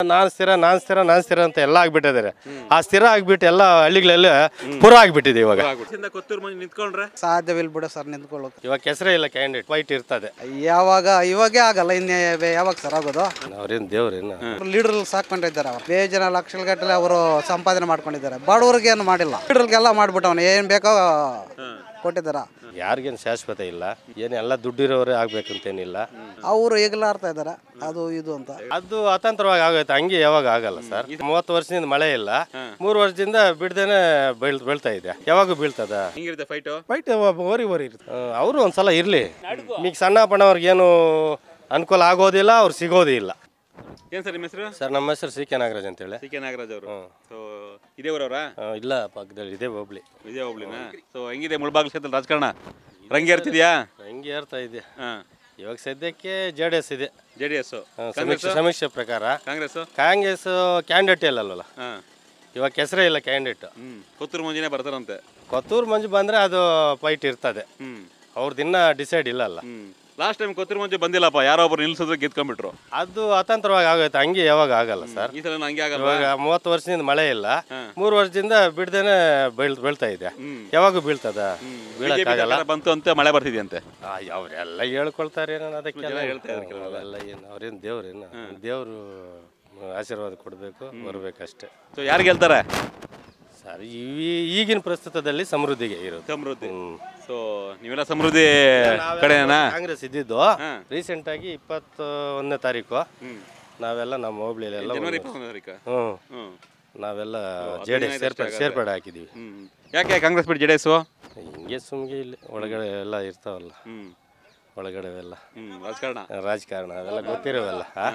ನಾನು ಸ್ಥಿರ ನಾನು ಸ್ಥಿರ ನಾನು ಸ್ಥಿರ ಅಂತ ಎಲ್ಲ ಆಗ್ಬಿಟ್ಟಿದ್ದಾರೆ ಆ ಸ್ಥಿರ ಆಗ್ಬಿಟ್ಟು ಎಲ್ಲ ಹಳ್ಳಿಗಳೆಲ್ಲ ಪುರ ಆಗ್ಬಿಟ್ಟಿದೆ ಇವಾಗ ಇಂದ ಕೊತ್ತೂರು ಮಂಜು ನಿಂತ್ಕೊಂಡ್ರೆ ಸಾಧ್ಯವಿಲ್ಲ ಬಿಡು ಸರ್ ನಿಂತ್ಕೊಳ್ಳೋಕೆ ಇವಾಗ ಕೆಸರೇ ಇಲ್ಲ ಕ್ಯಾಂಡಿಡೇಟ್ ವೈಟ್ ಇರ್ತದೆ ಯಾವಾಗ ಇವಾಗೇ ಆಗಲ್ಲ ಇನ್ನು ಯಾವಾಗ ಸರ್ ಆಗೋದು ಅವ್ರೇನು ದೇವ್ರೇನು ಲೀಡರ್ ಸಾಕೊಂಡಿದ್ದಾರೆ ಅವರು ಬೇಜನ ಲಕ್ಷల ಗಟ್ಟಲೆ ಅವರು ಸಂಪಾದನೆ ಮಾಡ್ಕೊಂಡಿದ್ದಾರೆ ಬಡವ್ರಿಗೆ ಏನು ಮಾಡಿಲ್ಲ ಲೀಡರ್ಗೆಲ್ಲ ಮಾಡ್ಬಿಟ್ಟವನು ಏನು ಬೇಕೋ ಕೊಟ್ಟಿದ್ದಾರ ಯಾರಿಗೇನು ಶಾಶ್ವತ ಇಲ್ಲ ಏನು ಎಲ್ಲ ದುಡ್ಡಿರೋರೇ ಆಗ್ಬೇಕಂತೇನಿಲ್ಲ ಅವರು ಈಗಲಾಡ್ತಾ ಇದ್ದಾರೆ ಅದು ಇದು ಅಂತ ಅದು ಅತಂತ್ರವಾಗಿ ಆಗೋಯ್ತು ಹಂಗೆ ಯಾವಾಗ ಆಗಲ್ಲ ಸರ್ ಮೂವತ್ತು ವರ್ಷದಿಂದ ಮಳೆ ಇಲ್ಲ ಮೂರು ವರ್ಷದಿಂದ ಬಿಡ್ದೇನೆ ಬೆಳ್ ಬೀಳ್ತಾ ಇದೆ ಯಾವಾಗ ಬೀಳ್ತದ ಹೆಂಗಿರುತ್ತೆ ಫೈಟು ಫೈಟ್ ಓರಿ ಓರಿ ಇರುತ್ತೆ ಅವರು ಒಂದ್ಸಲ ಇರಲಿ ಈಗ ಸಣ್ಣ ಪಣ್ಣವ್ರಿಗೇನು ಅನುಕೂಲ ಆಗೋದಿಲ್ಲ ಅವ್ರು ಸಿಗೋದೇ ಇಲ್ಲ ಏನ್ ಸರ್ ನಿಮ್ಮ ಹೆಸರು ಸರ್ ನಮ್ಮ ಹೆಸರು ಸಿ ಕೆ ನಾಗರಾಜ್ ಅಂತೇಳಿ ಸಿ ಕೆ ನಾಗರಾಜ್ ಅವರು ಸೊ ಇದೇ ಊರವರಾ ಆ, ಇಲ್ಲ ಪಕ್ಕದಲ್ಲಿ ಇದೆ ಹೋಬ್ಳಿ ವಿಜಯ ಹೋಬ್ಳಿನಾ ಸೊ ಹೆಂಗಿದೆ ಮುಳಬಾಗಿಲು ಕ್ಷೇತ್ರದಲ್ಲಿ ರಾಜಕಾರಣ ರಂಗೇರ್ತಿದ್ಯಾ ಹಂಗೆ ಏರ್ತಾ ಇದೆ ಹಾಂ ಇವಾಗ ಸದ್ಯಕ್ಕೆ ಜೆ ಡಿ ಎಸ್ ಇದೆ ಜೆ ಡಿ ಎಸ್ ಆ, ಸಮೀಕ್ಷೆ ಸಮೀಕ್ಷೆ ಪ್ರಕಾರ ಕಾಂಗ್ರೆಸ್ ಕಾಂಗ್ರೆಸ್ ಕ್ಯಾಂಡಿಡೇಟ್ ಇಲ್ಲಲ್ವಲ್ಲ ಹಾಂ ಇವಾಗ ಕೆಸರೇ ಇಲ್ಲ ಕ್ಯಾಂಡಿಡೇಟ್ ಹ್ಮ್ ಕೊತ್ತೂರು ಮಂಜಿನೇ ಬರ್ತಾರಂತೆ ಕೊತ್ತೂರು ಮಂಜು ಬಂದರೆ ಅದು ಫೈಟ್ ಇರ್ತದೆ ಹ್ಮ್ ಅವ್ರದ್ದು ಇನ್ನೂ ಡಿಸೈಡ್ ಇಲ್ಲಲ್ಲ ಹ್ಮ್ ಲಾಸ್ಟ್ ಟೈಮ್ ಕೊತ್ತೂರು ಮಂಜು ಬಂದಿಲ್ಲಪ್ಪ ಯಾರೋ ಒಬ್ರು ನಿಲ್ಸಿದ್ರು ಗೆದ್ಕೊಂಡ್ಬಿಟ್ರು ಅದು ಅತಂತ್ರವಾಗಿ ಆಗೋಯ್ತು ಹಂಗೆ ಯಾವಾಗ ಆಗಲ್ಲ ಸರ್ ಈ ಸಲ ಹಂಗೆ ಆಗಲ್ಲ ಇವಾಗ ಮೂವತ್ತು ವರ್ಷದಿಂದ ಮಳೆ ಇಲ್ಲ ಮೂರು ವರ್ಷದಿಂದ ಬಿಡ್ದೇನೆ ಬೀಳ್ ಬೀಳ್ತಾ ಇದೆ ಯಾವಾಗ ಬೀಳ್ತದ ಬೀಳಕ್ಕಾಗಲ್ಲ ಬಂತು ಅಂತ ಮಳೆ ಬರ್ತಿದ್ಯಂತೆ ಅವರೆಲ್ಲ ಹೇಳ್ಕೊಳ್ತಾರೆ ಏನೋ ಅದಕ್ಕೆ ಹೇಳ್ತಾ ಇದ್ದಾರೆ ಕೆಲವೆಲ್ಲ. ಎಲ್ಲ ಏನು ಅವ್ರೇನು ದೇವ್ರೇನು ದೇವರು ಆಶೀರ್ವಾದ ಕೊಡಬೇಕು ಬರ್ಬೇಕಷ್ಟೇ ಸೊ ಯಾರು ಗೆಲ್ತಾರೆ ಸರ್ ಈ ಈಗಿನ ಪ್ರಸ್ತುತದಲ್ಲಿ ಸಮೃದ್ಧಿಗೆ ಇರೋದು ಸಮೃದ್ಧಿ ಹ್ಮ್. ಸೊ ನೀವೆಲ್ಲ ಸಮೃದ್ಧಿ ಕಡೆನಾ ಕಾಂಗ್ರೆಸ್ ಇದ್ದಿದ್ದು ರೀಸೆಂಟ್ ಆಗಿ ಇಪ್ಪತ್ತ ಒಂದನೇ ತಾರೀಕು ನಾವೆಲ್ಲ ನಮ್ಮ ಹೋಬ್ಳಿಲೆಲ್ಲ ಜನವರಿ ಒಂದು- ಇಪ್ಪತ್ತೊಂದನೇ ತಾರೀಕು ಹ್ಮ್ ಹ್ಮ್ ನಾವೆಲ್ಲ ಜೆ ಡಿ ಎಸ್ ಸೇರ್ಪಡೆ ಸೇರ್ಪಡೆ ಹಾಕಿದೀವಿ ಹ್ಮ್ ಯಾಕೆ ಕಾಂಗ್ರೆಸ್ ಬಿಟ್ಟು ಜೆ ಡಿ ಎಸ್ ಹಿಂಗೆ ಸುಮ್ಗೆ ಇಲ್ಲಿ ಒಳಗಡೆ ಎಲ್ಲ ಇರ್ತಾವಲ್ಲ ಹ್ಮ್ ಒಳಗಡೆ ಎಲ್ಲ ಹ್ಮ್ ರಾಜಕಾರಣ ರಾಜಕಾರಣ ಅವೆಲ್ಲ ಗೊತ್ತಿರೋವಲ್ಲ ಆ?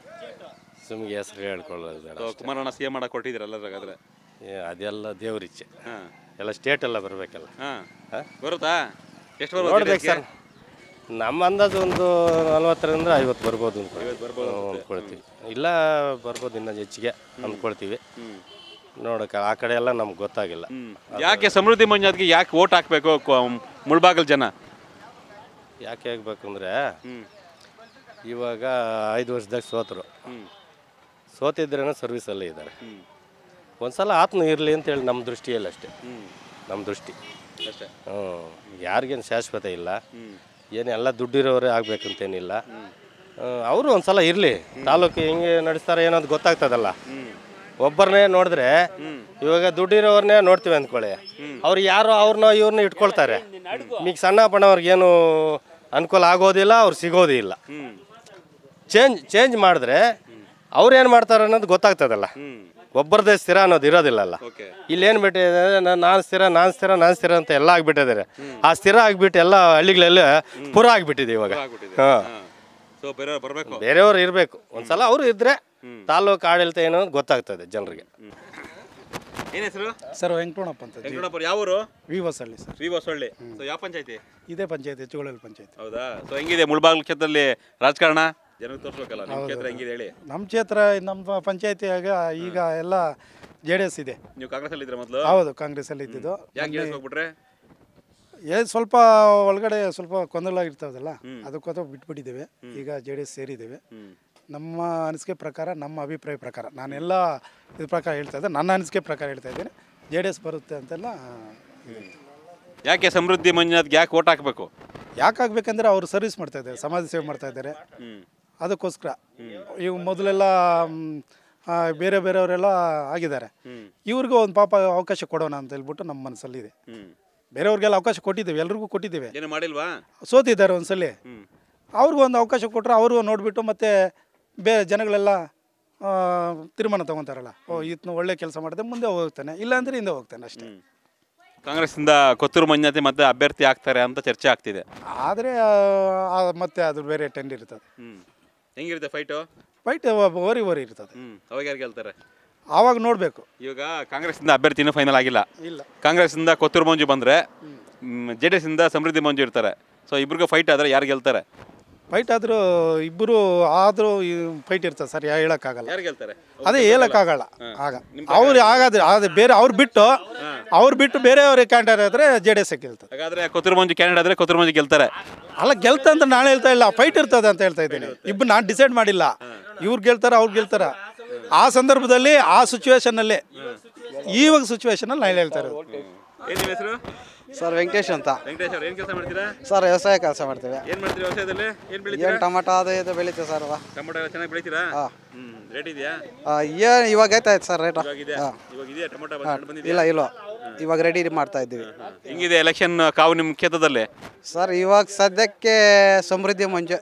ಸುಮ್ಗೆ ಹೆಸರು ಹೇಳ್ಕೊಳ್ಳೋದು ಬೇಡ ಸೊ ಕುಮಾರಣ್ಣ ಸಿ ಎಂ ಮಾಡಕ್ ಕೊಟ್ಟಿದ್ದೀರಲ್ಲ ಹಾಗಾದ್ರೆ ಏ, ಅದೆಲ್ಲ ದೇವ್ರಿಚ್ಛೆ ಹಾ ಎಲ್ಲ ಸ್ಟೇಟ್ ಎಲ್ಲ ಬರಬೇಕಲ್ಲ ಹಾ ಹಾ? ಬರುತ್ತಾ ಎಷ್ಟು ಬರ್ಬೋದು ನೋಡ್ಬೇಕು ಸರ್ ನಮ್ಮ ಅಂದಾಜು ಒಂದು ನಲ್ವತ್ತರಿಂದ ಐವತ್ತು ಬರ್ಬೋದು ಅನ್ಕೊಳ್ತೀವಿ ಹ್ಮ್, ಅಂದ್ಕೊಳ್ತೀವಿ ಇಲ್ಲ ಬರ್ಬೋದು ಇನ್ನೂ ಹೆಚ್ಚಿಗೆ ಅಂದ್ಕೊಳ್ತೀವಿ ನೋಡಕ್ಕೆ ಆ ಕಡೆ ಎಲ್ಲ ನಮ್ಗೆ ಗೊತ್ತಾಗಿಲ್ಲ ಹ್ಮ್. ಯಾಕೆ ಸಮೃದ್ಧಿ ಮಂಜಾತ್ಗೆ ಯಾಕೆ ಓಟ್ ಹಾಕ್ಬೇಕು ಕೊ- ಮುಳ್ಬಾಗಲ್ ಜನ ಯಾಕೆ ಆಗ್ಬೇಕಂದ್ರೆ ಹ್ಮ್ ಇವಾಗ ಐದು ವರ್ಷದಾಗ ಸೋತರು ಹ್ಮ್ ಸೋತಿದ್ರೇನೋ ಸರ್ವಿಸಲ್ಲೇ ಇದ್ದಾರೆ ಹ್ಮ್ ಒಂದ್ಸಲ ಆತ್ಮ ಇರಲಿ ಅಂತೇಳಿ ನಮ್ಮ ದೃಷ್ಟಿಯಲ್ಲಿ ಅಷ್ಟೇ ಹ್ಮ್ ನಮ್ಮ ದೃಷ್ಟಿ ಅಷ್ಟೇ ಹ್ಞೂ ಯಾರಿಗೇನು ಶಾಶ್ವತ ಇಲ್ಲ ಹ್ಮ್ ಏನು ಎಲ್ಲ ದುಡ್ಡಿರೋರೇ ಆಗ್ಬೇಕಂತೇನಿಲ್ಲ ಅವರು ಒಂದ್ಸಲ ಇರಲಿ ತಾಲೂಕು ಹೆಂಗೆ ನಡೆಸ್ತಾರೆ ಏನೋ ಅಂತ ಗೊತ್ತಾಗ್ತದಲ್ಲ ಹ್ಮ್ ಒಬ್ಬರನ್ನೇ ನೋಡಿದ್ರೆ ಇವಾಗ ದುಡ್ಡಿರೋರ್ನೇ ನೋಡ್ತೀವಿ ಅಂದ್ಕೊಳ್ಳಿ ಅವ್ರು ಯಾರೋ ಅವ್ರನ್ನ ಇವ್ರನ್ನ ಇಟ್ಕೊಳ್ತಾರೆ ಈಗ ಸಣ್ಣ ಪಣ್ಣವ್ರಿಗೆ ಏನು ಅನುಕೂಲ ಆಗೋದಿಲ್ಲ ಅವ್ರು ಸಿಗೋದೇ ಇಲ್ಲ ಹ್ಮ್ ಚೇಂಜ್ ಚೇಂಜ್ ಮಾಡಿದ್ರೆ ಅವ್ರು ಏನು ಮಾಡ್ತಾರೆ ಅನ್ನೋದು ಗೊತ್ತಾಗ್ತದಲ್ಲ ಹ್ಮ್ ಒಬ್ಬರದೇ ಸ್ಥಿರ ಅನ್ನೋದು ಇರೋದಿಲ್ಲಲ್ಲ ಓಕೆ ಇಲ್ಲಿ ಏನು ಬಿಟ್ಟಿದೆ ನಾನು ಸ್ಥಿರ ನಾನು ಸ್ಥಿರ ನಾನು ಸ್ಥಿರ ಅಂತ ಎಲ್ಲ ಆಗ್ಬಿಟ್ಟಿದ್ದಾರೆ ಆ ಸ್ಥಿರ ಆಗ್ಬಿಟ್ಟು ಎಲ್ಲ ಹಳ್ಳಿಗಳೆಲ್ಲ ಪುರ ಆಗ್ಬಿಟ್ಟಿದೆ ಇವಾಗ ಆಗ್ಬಿಟ್ಟಿದೆ ಹಾಂ ಸೊ ಬೇರೆ ಬರಬೇಕು ಬೇರೆಯವ್ರು ಇರಬೇಕು ಒಂದ್ಸಲ ಅವರು ಇದ್ರೆ ತಾಲೂಕು ಆಡಳಿತ ಏನು ಅನ್ನೋದು ಗೊತ್ತಾಗ್ತದೆ ಜನರಿಗೆ ಏನ್ ಹೆಸರು ಸರ್ ವೆಂಕಟರಮಣಪ್ಪ ಅಂತ ಜಿ ವೆಂಕಟಪ್ಪ ಯಾವ ಊರು V Hosalli sir V Hosalli so ಯಾವ ಪಂಚಾಯತಿ ಇದೇ ಪಂಚಾಯತ್ ಹೆಚ್ಚುಗಳಲ್ಲಿ ಪಂಚಾಯತ್ ಹೌದಾ ಸೊ ಹೆಂಗಿದೆ ಮುಳ್ಬಾಗಿಲು ಕ್ಷೇತ್ರದಲ್ಲಿ ರಾಜಕಾರಣ ಜನಕ್ಕೆ ತೋರಿಸ್ಬೇಕಲ್ಲ ನಿಮ್ಮ ಕ್ಷೇತ್ರ ಹೆಂಗಿದೆ ಹೇಳಿ ನಮ್ಮ ಕ್ಷೇತ್ರ ನಮ್ಮ ಪಂಚಾಯತಿಯಾಗ ಈಗ ಎಲ್ಲ ಜೆ ಡಿ ಎಸ್ ಇದೆ ನೀವು ಕಾಂಗ್ರೆಸ್ ಅಲ್ಲಿ ಇದ್ರೆ ಮೊದಲು ಹೌದು ಕಾಂಗ್ರೆಸ್ಸಲ್ಲಿ ಇದ್ದಿದ್ದು ಯಾಕೆ ಹೇಳ್ಸ್ ಹೋಗ್ಬಿಟ್ರೆ ಏ ಸ್ವಲ್ಪ ಒಳಗಡೆ ಸ್ವಲ್ಪ ಗೊಂದಲ ಇರ್ತಾವಲ್ಲ ಅದಕ್ಕೋಸ್ಕರ ಬಿಟ್ಬಿಟ್ಟಿದ್ದೇವೆ ಈಗ ಜೆ ಡಿ ಎಸ್ ಸೇರಿದ್ದೇವೆ ನಮ್ಮ ಅನಿಸಿಕೆ ಪ್ರಕಾರ ನಮ್ಮ ಅಭಿಪ್ರಾಯ ಪ್ರಕಾರ ನಾನೆಲ್ಲ ಇದ್ರ ಪ್ರಕಾರ ಹೇಳ್ತಾ ಇದ್ದೆ ನನ್ನ ಅನಿಸಿಕೆ ಪ್ರಕಾರ ಹೇಳ್ತಾ ಇದ್ದೇನೆ ಜೆ ಡಿ ಎಸ್ ಬರುತ್ತೆ ಅಂತೆಲ್ಲ ಇದೆ. ಯಾಕೆ ಸಮೃದ್ಧಿ ಮಂಜುನಾಥ್ಗೆ ಯಾಕೆ ಓಟ್ ಹಾಕ್ಬೇಕು ಯಾಕಾಗಬೇಕಂದ್ರೆ ಅವರು ಸರ್ವಿಸ್ ಮಾಡ್ತಾ ಇದ್ದಾರೆ ಸಮಾಜ ಸೇವೆ ಮಾಡ್ತಾ ಇದ್ದಾರೆ ಅದಕ್ಕೋಸ್ಕರ ಇವು ಮೊದಲೆಲ್ಲ ಮ್, ಆ, ಬೇರೆ ಬೇರೆಯವರೆಲ್ಲ ಆಗಿದ್ದಾರೆ ಇವ್ರಿಗೂ ಒಂದು ಪಾಪ ಅವಕಾಶ ಕೊಡೋಣ ಅಂತ ಹೇಳ್ಬಿಟ್ಟು ನಮ್ಮ ಮನಸ್ಸಲ್ಲಿದೆ ಹ್ಮ್ ಬೇರೆಯವ್ರಿಗೆಲ್ಲ ಅವಕಾಶ ಕೊಟ್ಟಿದ್ದೇವೆ ಎಲ್ರಿಗೂ ಕೊಟ್ಟಿದ್ದೇವೆ ಏನು ಮಾಡಿಲ್ವಾ ಸೋತಿದ್ದಾರೆ ಒಂದ್ಸಲಿ ಹ್ಮ್ ಅವ್ರಿಗೂ ಒಂದು ಅವಕಾಶ ಕೊಟ್ಟರೆ ಅವರು ನೋಡಿಬಿಟ್ಟು ಮತ್ತೆ ಬೇ ಜನಗಳೆಲ್ಲ ಆ, ತೀರ್ಮಾನ ತಗೊತಾರಲ್ಲ ಓ ಈತನ ಒಳ್ಳೆ ಕೆಲಸ ಮಾಡಿದೆ ಮುಂದೆ ಹೋಗ್ತಾನೆ ಇಲ್ಲಾಂದ್ರೆ ಹಿಂದೆ ಹೋಗ್ತಾನೆ ಅಷ್ಟೇ ಕಾಂಗ್ರೆಸ್ಸಿಂದ ಕೊತ್ತೂರು ಮಂಜಾತಿ ಮತ್ತೆ ಅಭ್ಯರ್ಥಿ ಆಗ್ತಾರೆ ಅಂತ ಚರ್ಚೆ ಆಗ್ತಿದೆ ಆದರೆ ಮತ್ತೆ ಅದು ಬೇರೆ ಟೆಂಡ್ ಇರ್ತದೆ ಹ್ಮ್ ಹೆಂಗಿರುತ್ತೆ ಫೈಟು ಫೈಟ್ ಓರಿ ಓರಿ ಇರ್ತದೆ ಹ್ಮ್ ಅವಾಗ ಯಾರು ಗೆಲ್ತಾರೆ ಆವಾಗ ನೋಡಬೇಕು ಇವಾಗ ಕಾಂಗ್ರೆಸ್ಸಿಂದ ಅಭ್ಯರ್ಥಿ ಇನ್ನೂ ಫೈನಲ್ ಆಗಿಲ್ಲ ಇಲ್ಲ ಕಾಂಗ್ರೆಸ್ಸಿಂದ ಕೊತ್ತೂರು ಮಂಜು ಬಂದರೆ ಜೆ ಡಿ ಎಸ್ಸಿಂದ ಸಮೃದ್ಧಿ ಮಂಜು ಇರ್ತಾರೆ ಸೊ ಇಬ್ರಿಗೂ ಫೈಟ್ ಆದರೆ ಯಾರು ಗೆಲ್ತಾರೆ ಫೈಟ್ ಆದರೂ ಇಬ್ಬರು ಆದರೂ ಫೈಟ್ ಇರ್ತದೆ ಸರ್ ಯಾ ಹೇಳೋಕ್ಕಾಗಲ್ಲ ಯಾರು ಗೆಲ್ತಾರೆ ಅದೇ ಹೇಳೋಕ್ಕಾಗಲ್ಲ ಆಗ ಅವ್ರು ಆಗಾದ್ರೆ ಅದು ಬೇರೆ ಅವ್ರು ಬಿಟ್ಟು ಅವ್ರು ಬಿಟ್ಟು ಬೇರೆಯವ್ರಿಗೆ ಕ್ಯಾಂಡರ್ ಆದರೆ ಜೆ ಡಿ ಎಸ್ ಗೆಲ್ತದೆ ಹಾಗಾದ್ರೆ ಕೊತ್ತೂರು ಮಂಜು ಕ್ಯಾಂಡಿಡೇಟ್ ಆದರೆ ಕೊತ್ತೂರು ಮಂಜು ಗೆಲ್ತಾರೆ ಅಲ್ಲ ಗೆಲ್ತ ಅಂತ ನಾನು ಹೇಳ್ತಾ ಇಲ್ಲ ಫೈಟ್ ಇರ್ತದೆ ಅಂತ ಹೇಳ್ತಾ ಇದ್ದೀನಿ ಇಬ್ಬರು ನಾನು ಡಿಸೈಡ್ ಮಾಡಿಲ್ಲ ಇವ್ರು ಗೆಲ್ತಾರ ಅವ್ರು ಗೆಲ್ತಾರ ಆ ಸಂದರ್ಭದಲ್ಲಿ ಆ ಸಿಚುವೇಶನ್ನಲ್ಲಿ ಇವಾಗ ಸಿಚುವೇಶನಲ್ಲಿ ನಾನು ಹೇಳ್ತಾ ಇರೋದು ಏನು ನಿಮ್ಮ ಹೆಸರು ಸರ್ ವೆಂಕಟೇಶ್ ಅಂತ ವೆಂಕಟೇಶ್ ಅವ್ರು ಏನು ಕೆಲಸ ಮಾಡ್ತೀರಾ ಸರ್ ವ್ಯವಸಾಯ ಕೆಲಸ ಮಾಡ್ತೇವೆ ಏನು ಮಾಡ್ತೀರಾ ವ್ಯವಸಾಯದಲ್ಲಿ ಏನು ಬೆಳಿತೀರಾ ಏನು ಟೊಮಾಟೊ ಅದು ಇದು ಬೆಳಿತೀವಿ ಸರ್ ಅವ ಟೊಮೊಟೊ ಎಲ್ಲ ಚೆನ್ನಾಗಿ ಬೆಳಿತೀರಾ ಹಾ. ಹ್ಞೂ ರೇಟ್ ಇದೆಯಾ ಏನು ಇವಾಗ ಆಯ್ತಾಯ್ತು ಸರ್ ರೇಟು ಇವಾಗ ಇದೆ ಹಾಂ ಇವಾಗ ಇದೆಯಾ ಟೊಮೊಟೊ ಬಂದು ಬಂದಿದೆಯಾ ಇಲ್ಲ ಇಲ್ಲ ಇವಾಗ ರೆಡಿ ಮಾಡ್ತಾ ಇದ್ದೀವಿ ಹೆಂಗಿದೆ ಎಲೆಕ್ಷನ್ ಕಾವು ನಿಮ್ಮ ಕ್ಷೇತ್ರದಲ್ಲಿ ಸರ್ ಇವಾಗ ಸದ್ಯಕ್ಕೆ ಸಮೃದ್ಧಿ ಮಂಜು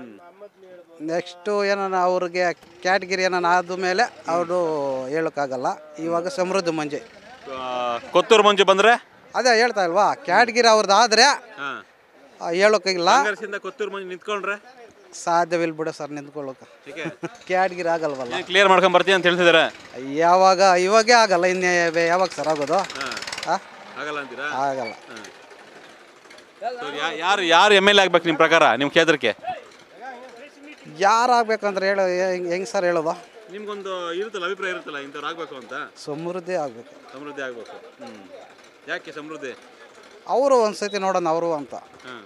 ನೆಕ್ಸ್ಟು ಏನಾನ ಅವ್ರಿಗೆ ಕ್ಯಾಟಗಿರಿ ಏನಾನ ಆದಮೇಲೆ ಅವರು ಹೇಳೋಕ್ಕಾಗಲ್ಲ ಇವಾಗ ಸಮೃದ್ಧಿ ಮಂಜು ಆ, ಕೊತ್ತೂರು ಮಂಜು ಬಂದರೆ ಅದೇ ಹೇಳ್ತಾ ಇಲ್ವಾ ಕ್ಯಾಟಗಿರಿ ಅವ್ರದ್ದು ಆದರೆ ಹಾಂ ಹೇಳೋಕ್ಕಿಲ್ಲ ಕಾಂಗ್ರೆಸ್ಸಿಂದ ಕೊತ್ತೂರು ಮಂಜು ನಿಂತ್ಕೊಂಡ್ರೆ ಸಾಧ್ಯವಿಲ್ಲ ಬಿಡು ಸರ್ ನಿಂತ್ಕೊಳ್ಳೋಕೆ ಏಕೆ ಕ್ಯಾಟಗಿರಿ ಆಗಲ್ವಲ್ಲ ಏನು ಕ್ಲಿಯರ್ ಮಾಡ್ಕೊಂಡ್ ಬರ್ತೀನಿ ಅಂತ ಹೇಳ್ತಿದ್ದಾರೆ ಯಾವಾಗ ಇವಾಗೇ ಆಗಲ್ಲ ಇನ್ನೇ ಬೆ- ಯಾವಾಗ ಸರ್ ಆಗೋದು ಹಾಂ ಆ? ಆಗಲ್ಲ ಅಂತೀರಾ ಆಗಲ್ಲ So, ಯಾ- ಯಾರು ಯಾರು ಎಮ್ ಎಲ್ ಎ ಆಗ್ಬೇಕು ನಿಮ್ಮ ಪ್ರಕಾರ ನಿಮ್ಮ ಕ್ಷೇತ್ರಕ್ಕೆ ಯಾರು ಆಗ್ಬೇಕಂದ್ರೆ ಹೇಳೋ ಹೆಂಗೆ ಸರ್ ಹೇಳೋದು ನಿಮ್ಗೊಂದು ಇರುತ್ತಲ್ಲ ಅಭಿಪ್ರಾಯ ಇರುತ್ತಲ್ಲ ಇಂಥವ್ರು ಆಗಬೇಕು ಅಂತ ಸಮೃದ್ಧಿ ಆಗಬೇಕು ಸಮೃದ್ಧಿ ಆಗಬೇಕು ಹ್ಞೂ ಯಾಕೆ ಸಮೃದ್ಧಿ ಅವರು ಒಂದು ಸತಿ ನೋಡೋಣ ಅವರು ಅಂತ ಹಾಂ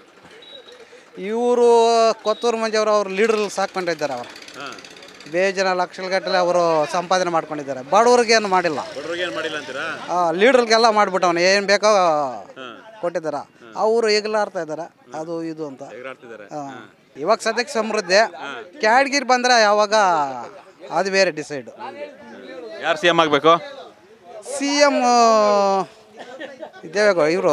ಇವರು ಕೊತ್ತೂರು ಮಂಜವರು ಅವ್ರು ಲೀಡ್ರಲ್ಲಿ ಸಾಕೊಂಡಿದ್ದಾರೆ ಅವರು ಹಾಂ ಬೇಜನ ಲಕ್ಷಗಟ್ಟಲೆ ಅವರು ಸಂಪಾದನೆ ಮಾಡ್ಕೊಂಡಿದ್ದಾರೆ ಬಡವ್ರಿಗೆ ಏನು ಮಾಡಿಲ್ಲ ಬಡವ್ರಿಗೆ ಏನು ಮಾಡಿಲ್ಲ ಅಂತೀರಾ ಲೀಡ್ರಿಗೆಲ್ಲ ಮಾಡ್ಬಿಟ್ಟವನು ಏನು ಬೇಕೋ ಹಾಂ ಕೊಟ್ಟಿದ್ದಾರೆ ಅವರು ಈಗಲಾಡ್ತಾ ಇದ್ದಾರೆ ಅದು ಇದು ಅಂತ ಎಗರಾಡ್ತಿದ್ದಾರೆ ಆ, ಇವಾಗ ಸದ್ಯಕ್ಕೆ ಸಮೃದ್ಧಿ ಕ್ಯಾಡ್ಗಿರ್ ಬಂದರೆ ಯಾವಾಗ ಅದು ಬೇರೆ ಡಿಸೈಡು ಯಾರು ಸಿ ಎಮ್ ಆಗಬೇಕು ಸಿ ಎಮ್ ದೇವೇಗೌಡ ಇವರು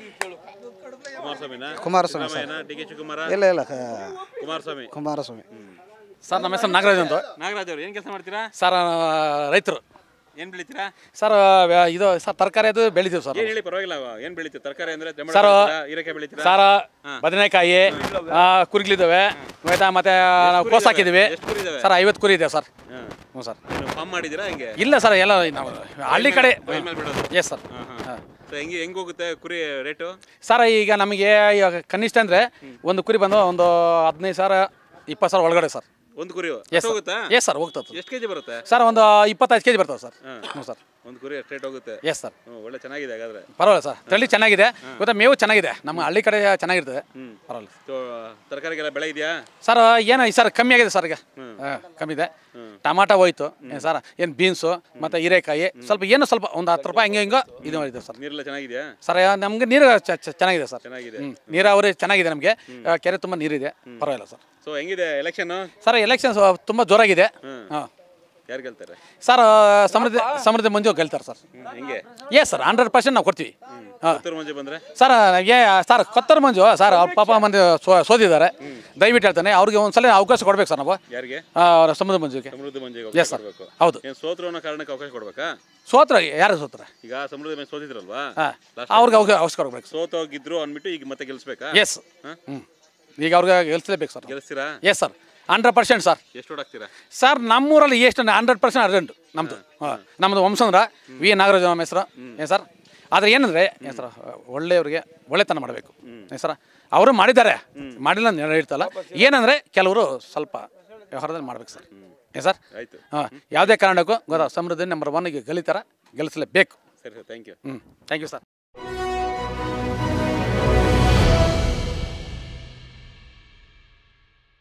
ಕುಮಾರಸ್ವಾಮಿನ Kumaraswamy sir D K Shivakumar ಇಲ್ಲ ಇಲ್ಲ ಆ, ಕುಮಾರಸ್ವಾಮಿ ಕುಮಾರಸ್ವಾಮಿ ಸರ್ ನಮ್ಮ ಹೆಸರು ನಾಗರಾಜ್ ಅಂತ ನಾಗರಾಜ್ ಅವ್ರು ಏನು ಕೆಲಸ ಮಾಡ್ತೀರಾ ಸರ್ ರೈತರು ಏನು ಬೆಳಿತೀರಾ ಸರ್ ವ್ಯ- ಇದು ಸರ್ ತರಕಾರಿ ಅದು ಬೆಳಿತೀವಿ ಸರ್ ಏನು ಹೇಳಿ ಪರವಾಗಿಲ್ಲ ಏನು ಬೆಳಿತೀರಾ ತರಕಾರಿ ಅಂದರೆ ಸರ್ ಹೀರೆಕಾಯಿ ಬೆಳಿತೀರಾ ಸರ್ ಬದನೆಕಾಯಿ ಕುರಿಗಳಿದ್ದಾವೆ ಆಯ್ತಾ ಮತ್ತೆ ನಾವು ಕೋಸ್ ಹಾಕಿದ್ದೀವಿ ಎಷ್ಟು ಕುರಿ ಇದಾವೆ? ಸರ್ ಐವತ್ತು ಕುರಿ ಇದೆ ಸರ್ ಹಾಂ ಹ್ಞೂ ಸರ್ ಏನು ಫಾರ್ಮ್ ಮಾಡಿದ್ದೀರಾ ಹೆಂಗೆ ಇಲ್ಲ ಸರ್ ಎಲ್ಲ ನಾವು ಹಳ್ಳಿ ಕಡೆ ಬೈಲ್ ಮೇಲೆ ಬಿಡೋದು ಎಸ್ ಸರ್ ಹಾಂ ಸೊ ಹೆಂಗೆ ಹೆಂಗೆ ಹೋಗುತ್ತೆ ಕುರಿ ರೇಟು ಸರ್ ಈಗ ನಮಗೆ ಇವಾಗ ಕನಿಷ್ಠ ಅಂದರೆ ಒಂದು ಕುರಿ ಬಂದು ಒಂದು ಹದಿನೈದು ಸಾವಿರ ಇಪ್ಪತ್ತು ಸಾವಿರ ಒಳಗಡೆ ಸರ್ ಒಂದು ಕುರಿ ಎಸ್ ಹೋಗುತ್ತಾ ಎಸ್ ಸರ್ ಹೋಗ್ತದೆ ಎಷ್ಟು ಕೆಜಿ ಬರುತ್ತೆ ಸರ್ ಒಂದು ಇಪ್ಪತ್ತೈದು ಕೆ ಜಿ ಬರ್ತದೆ ಸರ್ ಹ್ಞೂ ಸರ್ ಒಂದು ಕುರಿ ಎಷ್ಟು ರೇಟ್ ಹೋಗುತ್ತೆ ಎಸ್ ಸರ್ ಹ್ಞೂ ಒಳ್ಳೆ ಚೆನ್ನಾಗಿದೆ ಹಾಗಾದ್ರೆ ಪರವಾಗಿಲ್ಲ ಸರ್ ತಳಿ ಚೆನ್ನಾಗಿದೆ ಇವತ್ತು ಮೇವು ಚೆನ್ನಾಗಿದೆ ನಮ್ಮ ಹಳ್ಳಿ ಕಡೆ ಚೆನ್ನಾಗಿರ್ತದೆ ಪರವಾಗಿಲ್ಲ ಸೊ ತರಕಾರಿಗೆಲ್ಲ ಬೆಳೆ ಇದೆಯಾ ಸರ್ ಏನು ಸರ್ ಕಮ್ಮಿ ಆಗಿದೆ ಸರ್ ಈಗ ಹಾ, ಕಮ್ಮಿ ಇದೆ ಟಮಾಟ ಹೋಯ್ತು ಏನು ಸರ್ ಏನು ಬೀನ್ಸು ಮತ್ತು ಹೀರೆಕಾಯಿ ಸ್ವಲ್ಪ ಏನು ಸ್ವಲ್ಪ ಒಂದು ಹತ್ತು ರೂಪಾಯಿ ಹಂಗೆ ಹಿಂಗೆ ಇದು ಮಾಡಿದೆ ಸರ್ ನೀರೆಲ್ಲ ಚೆನ್ನಾಗಿದೆಯಾ ಸರ್ ನಮಗೆ ನೀರು ಚ- ಚ- ಚೆನ್ನಾಗಿದೆ ಸರ್ ಚೆನ್ನಾಗಿದೆ ಹ್ಞೂ ನೀರಾವರಿ ಚೆನ್ನಾಗಿದೆ ನಮಗೆ ಕೆರೆ ತುಂಬ ನೀರಿದೆ ಪರವಾಗಿಲ್ಲ ಸರ್ ಸೊ ಹೆಂಗಿದೆ ಎಲೆಕ್ಷನ್ ಸರ್ ಎಲೆಕ್ಷನ್ಸ್ ತುಂಬ ಜೋರಾಗಿದೆ ಹಾಂ ಯಾರು ಗೆಲ್ತಾರೆ ಸರ್ ಸಮೃದ್ಧಿ ಸಮೃದ್ಧಿ ಮಂಜು ಗೆಲ್ತಾರೆ ಸರ್ ಹ್ಮ್, ಹೆಂಗೆ ಎಸ್ ಸರ್ ಹಂಡ್ರೆಡ್ ಪರ್ಸೆಂಟ್ ನಾವು ಕೊಡ್ತೀವಿ ಹಾಂ ಉತ್ತರ ಮುಂಜೆ ಬಂದ್ರೆ ಸರ್ ಏ ಸರ್ ಕೊತ್ತರ ಮಂಜು ಸರ್ ಅವ್ರ ಪಾಪ ಮಂದಿ ಸೋ ಸೋದಿದ್ದಾರೆ ದಯವಿಟ್ಟು ಹೇಳ್ತಾನೆ ಅವ್ರಿಗೆ ಒಂದ್ಸಲ ಅವಕಾಶ ಕೊಡ್ಬೇಕು ಸರ್ ನಾವು ಯಾರಿಗೆ ಆ, ಅವ್ರ ಸಮುದ್ರ ಮಂಜುಗೆ ಸಮೃದ್ಧಿ ಮಂಜೆಗೆ ಎಸ್ ಅವಕಾಶ ಸರ್ ಕೊಡ್ಬೇಕು ಹೌದು ಏನು ಸೋತ್ರು ಅನ್ನೋ ಕಾರಣಕ್ಕೆ ಅವಕಾಶ ಕೊಡ್ಬೇಕಾ ಸೋತ್ರ ಯಾರು ಸೋತ್ರ ಈಗ ಸಮೃದ್ಧಿ ಮಂಜೆ ಸೋತಿದ್ರಲ್ವಾ ಹಾಂ Last ಅವ್ರಿಗೆ ಅವ್ರಿಗೆ ಅವಕಾಶ ಕೊಡ್ಬೇಕು ಸೋತೋಗಿದ್ರು ಅಂದ್ಬಿಟ್ಟು ಈಗ ಮತ್ತೆ ಗೆಲ್ಸ್ಬೇಕಾ ಎಸ್ ಹ್ಞೂ ಈಗ ಅವ್ರಿಗೆ ಗೆಲ್ಸಲೇಬೇಕು ಸರ್ ಗೆಲ್ಲಿಸ್ತೀರಾ yes sir hundred percent sir ಎಷ್ಟು ಓಡಾಕ್ತೀರಾ ಸರ್ ನಮ್ಮೂರಲ್ಲಿ ಎಷ್ಟು ಹಂಡ್ರೆಡ್ ಪರ್ಸೆಂಟ್ ಅರ್ಜೆಂಟ್ ನಮ್ಮದು ಹಾಂ ನಮ್ಮದು ವಂಶಂದ್ರ ವಿ ನಾಗರಾಜ ನಮ್ಮ ಹೆಸರು ಏನು ಸರ್ ಆದರೆ ಏನಂದರೆ ಏನು ಸರ್ ಒಳ್ಳೆಯವ್ರಿಗೆ ಒಳ್ಳೆತನ ಮಾಡಬೇಕು ಏನು ಸರ್ ಅವರು ಮಾಡಿದ್ದಾರೆ ಮಾಡಿಲ್ಲ ಅಂತ ಹೇಳ್ತಲ್ಲ ಏನಂದರೆ ಕೆಲವರು ಸ್ವಲ್ಪ ವ್ಯವಹಾರದಲ್ಲಿ ಮಾಡ್ಬೇಕು ಸರ್ ಏನು ಸರ್ ಆಯ್ತು ಹಾಂ ಯಾವುದೇ ಕಾರಣಕ್ಕೂ ಗೊತ್ತಾ ಸಮೃದ್ಧಿ ನಂಬರ್ ಒನ್ಗೆ ಗೆಲ್ಲಿತಾರ ಗೆಲ್ಲಿಸಲೇಬೇಕು ಸರಿ ಸರ್ ಥ್ಯಾಂಕ್ ಯು ಹ್ಞೂ ಥ್ಯಾಂಕ್ ಯು ಸರ್